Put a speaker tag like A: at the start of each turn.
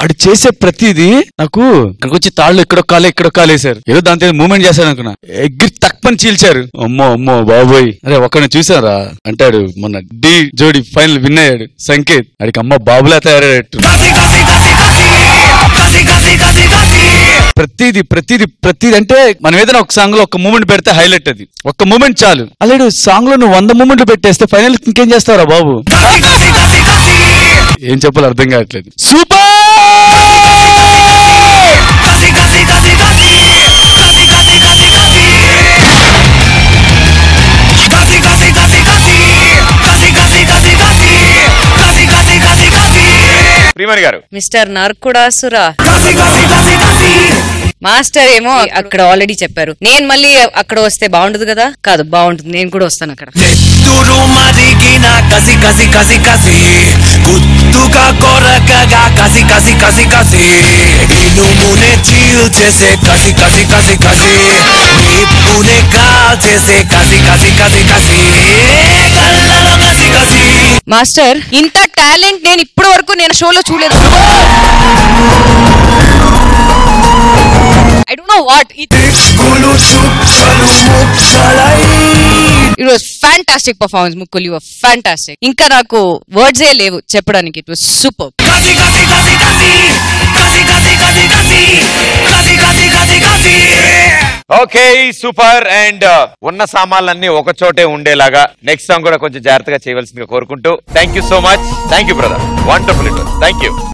A: అడు చేసే ప్రతిదీ నాకు ఇక్కడికి వచ్చి తాళ్ళు ఇక్కడ కాలే ఇక్కడ కాలేశారు ఏదో దాంతో మూమెంట్ చేశాను అనుకున్నా ఎగ్గిరి తక్కువని చీల్చారు అమ్మో అమ్మో బాబోయ్ అరే ఒక్కడిని చూసారా అంటాడు మొన్న డి జోడి ఫైనల్ విన్ అయ్యాడు సంకేత్ అడికి అమ్మ బాబులా తయారయ్యాడు ప్రతిది ప్రతిది ప్రతిది అంటే మనం ఏదైనా ఒక సాంగ్ లో ఒక మూమెంట్ పెడితే హైలైట్ అది ఒక్క మూమెంట్ చాలు అలాడు సాంగ్ లో నువ్వు వంద మూమెంట్లు పెట్టేస్తే ఫైనల్ ఇంకేం చేస్తారా బాబు ఏం చెప్పాలో అర్థం కావట్లేదు సూపర్
B: ప్రియమణి గారు
C: మిస్టర్ నర్కుడాసురా మాస్టర్ ఏమో అక్కడ ఆల్రెడీ చెప్పారు నేను మళ్ళీ అక్కడ వస్తే బాగుండదు కదా కాదు బాగుంటుంది నేను కూడా వస్తాను అక్కడ
D: నెత్తురు మరిగిన కసి కసి కసి కసి గుత్తుగా కొరకగా కసి కసి కసి కసి ఇనుమునే చీల్ చేసే కసి కసి కసి కసి నిప్పునే కాల్ చేసే కసి కసి కసి కసి కళ్ళలో కసి కసి
C: మాస్టర్ ఇంత టాలెంట్ నేను ఇప్పటి వరకు నేను షోలో చూడలేదు I don't know what it
D: గులు చుక్కలు ముక్కలై
C: ఇట్ వాస్ ఫ్యాంటాస్టిక్ పర్ఫార్మెన్స్ ముక్కులు యు ఫ్యాంటాస్టిక్ ఇంకా నాకు వర్డ్స్ ఏ లేవు చెప్పడానికి ఇట్ వాస్ సూపర్
D: కసి కసి కసి కసి కసి కసి కసి కసి కసి కసి కసి కసి
B: ఓకే సూపర్ అండ్ ఉన్న సామాన్లన్నీ ఒక చోటే ఉండేలాగా నెక్స్ట్ సాంగ్ కూడా కొంచెం జాగ్రత్తగా చేయవలసిందిగా కోరుకుంటూ thank you so much thank you brother wonderful it thank you